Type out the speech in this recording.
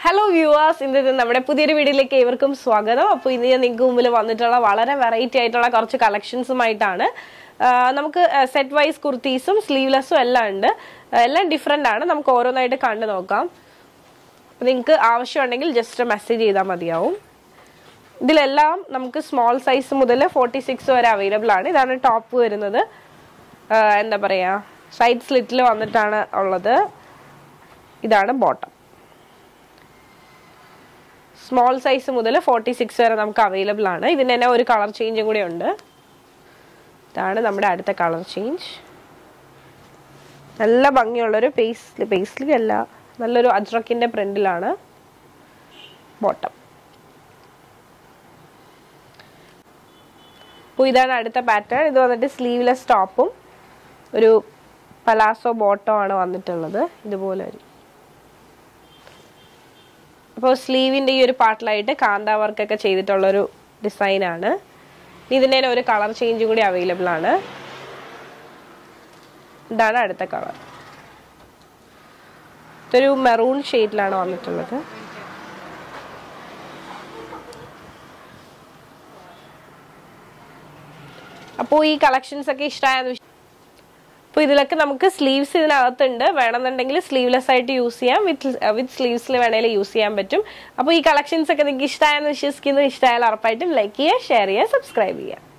hello viewers ഇന്നത്തെ നമ്മുടെ പുതിയൊരു വീഡിയോയിലേക്ക് ഏവർക്കും സ്വാഗതം അപ്പോൾ ഇന്ന് ഞാൻ നിങ്ങൾക്ക് മുമ്പിൽ വന്നിട്ടുള്ള വളരെ വെറൈറ്റി ആയിട്ടുള്ള കുറച്ച് കളക്ഷൻസുമായിട്ടാണ് ആ, നമുക്ക് സെറ്റ് വൈസ് കുർത്തീസും സ്ലീവ്ലെസ്സും എല്ലാം ഉണ്ട് ആ, എല്ലാം ഡിഫറെൻ്റ് ആണ് നമുക്ക് ഓരോന്നായിട്ട് കണ്ടു നോക്കാം അപ്പോൾ നിങ്ങൾക്ക് ആവശ്യമുണ്ടെങ്കിൽ ജസ്റ്റ് മെസ്സേജ് ചെയ്താൽ മതിയാവും ഇതിലെല്ലാം നമുക്ക് സ്മോൾ സൈസ് മുതൽ ഫോർട്ടി സിക്സ് വരെ അവൈലബിൾ ആണ് ഇതാണ് ടോപ്പ് വരുന്നത് ആ, എന്താ പറയുക സൈഡ് സ്ലിറ്റിൽ വന്നിട്ടാണ് ഉള്ളത് ഇതാണ് ബോട്ടം സ്മോൾ സൈസ് മുതൽ ഫോർട്ടി സിക്സ് വരെ നമുക്ക് അവൈലബിൾ ആണ് ഇതിന് തന്നെ ഒരു കളർ ചേഞ്ചും കൂടി ഉണ്ട് ഇതാണ് നമ്മുടെ അടുത്ത കളർ ചേഞ്ച് നല്ല ഭംഗിയുള്ളൊരു പേസ്ലി പേസ്ലി അല്ല നല്ലൊരു അജ്രക്കിൻ്റെ പ്രിന്റിലാണ് ബോട്ടം അപ്പോൾ ഇതാണ് അടുത്ത പാറ്റേൺ ഇത് വന്നിട്ട് സ്ലീവ്ലെസ് ടോപ്പും ഒരു പലാസോ ബോട്ടോ ആണ് വന്നിട്ടുള്ളത് ഇതുപോലെ വരും അപ്പോൾ സ്ലീവിൻ്റെ ഈ ഒരു പാർട്ടിലായിട്ട് കാന്ത വർക്കൊക്കെ ചെയ്തിട്ടുള്ളൊരു ഡിസൈനാണ് ഇതിൻ്റെ തന്നെ ഒരു കളർ ചേഞ്ച് കൂടി അവൈലബിൾ ആണ് ഇതാണ് അടുത്ത കളർ ഇതൊരു മെറൂൺ ഷെയ്ഡിലാണ് വന്നിട്ടുള്ളത് അപ്പോൾ ഈ കളക്ഷൻസ് ഒക്കെ ഇഷ്ടമായെന്ന് അപ്പോൾ ഇതിലൊക്കെ നമുക്ക് സ്ലീവ്സ് ഇതിനകത്തുണ്ട് വേണമെന്നുണ്ടെങ്കിൽ സ്ലീവ്ലെസ് ആയിട്ട് യൂസ് ചെയ്യാം വിത്ത് വിത്ത് സ്ലീവ്സിൽ വേണമെങ്കിൽ യൂസ് ചെയ്യാൻ പറ്റും അപ്പോൾ ഈ കളക്ഷൻസ് ഒക്കെ നിങ്ങൾക്ക് ഇഷ്ടമായെന്ന് വിശ്വസിക്കുന്നു ഇഷ്ടമായാൽ ഉറപ്പായിട്ടും ലൈക്ക് ചെയ്യുക ഷെയർ ചെയ്യുക സബ്സ്ക്രൈബ് ചെയ്യുക